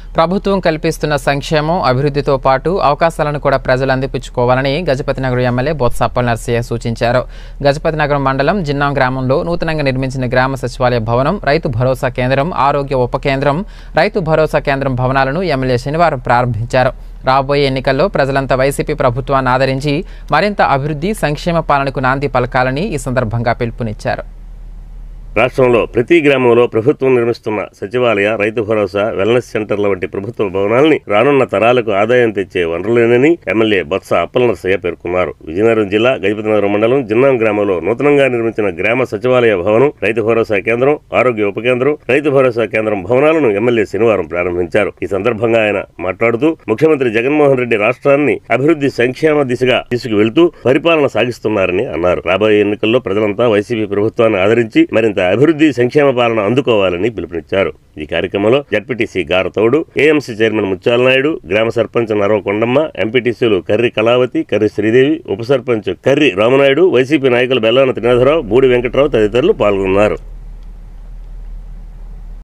ప్రభుత్వం కల్పిస్తున్న సంక్షేమం అభివృద్ధితో పాటు అవకాశాలను కూడా ప్రజలు అందిపుచ్చుకోవాలని గజపతి నగరం ఎమ్మెల్యే బొత్స అప్పల నర్సయ్య సూచించారు గజపతి నగరం మండలం జిన్నాం గ్రామంలో నూతనంగా నిర్మించిన గ్రామ సచివాలయ భవనం రైతు భరోసా కేంద్రం ఆరోగ్య ఉప కేంద్రం రైతు భరోసా కేంద్రం భవనాలను ఎమ్మెల్యే శనివారం ప్రారంభించారు రాబోయే ఎన్నికల్లో ప్రజలంతా వైసీపీ ప్రభుత్వాన్ని ఆదరించి మరింత అభివృద్ధి సంక్షేమ పాలనకు నాంది పలకాలని ఈ సందర్భంగా పిలుపునిచ్చారు రాష్ట్రంలో ప్రతి గ్రామంలో ప్రభుత్వం నిర్మిస్తున్న సచివాలయ రైతు భరోసా వెల్నెస్ సెంటర్ల వంటి ప్రభుత్వ భవనాల్ని రానున్న తరాలకు ఆదాయం తెచ్చే వనరులేనని ఎమ్మెల్యే బొత్స అప్పలనరసయ్య పేర్కొన్నారు విజయనగరం జిల్లా గజపతినగరం మండలం జిన్నాం గ్రామంలో నూతనంగా నిర్మించిన గ్రామ సచివాలయ భవనం రైతు భరోసా కేంద్రం ఆరోగ్య ఉప కేంద్రం రైతు భరోసా కేంద్రం భవనాలను ఎమ్మెల్యే శనివారం ప్రారంభించారు ఈ సందర్భంగా ఆయన మాట్లాడుతూ ముఖ్యమంత్రి జగన్మోహన్ రెడ్డి రాష్ట్రాన్ని అభివృద్ధి సంక్షేమ దిశగా తీసుకువెళ్తూ పరిపాలన సాగిస్తున్నారని అన్నారు రాబోయే ఎన్నికల్లో ప్రజలంతా వైసీపీ ప్రభుత్వాన్ని ఆదరించి మరింత అభివృద్ధి సంక్షేమ పాలన అందుకోవాలని పిలుపునిచ్చారు ఈ కార్యక్రమంలో జడ్పీటీసీ గారతోడు ఏఎంసీ చైర్మన్ ముత్యాల నాయుడు గ్రామ సర్పంచ్ నరవ కొండమ్మ ఎంపీటీసీలు కర్రి కళావతి కర్రి శ్రీదేవి ఉప సర్పంచ్ కర్రి రామనాయుడు వైసీపీ నాయకులు బెల్లాన త్రినాథరావు బూడి వెంకట్రావు తదితరులు పాల్గొన్నారు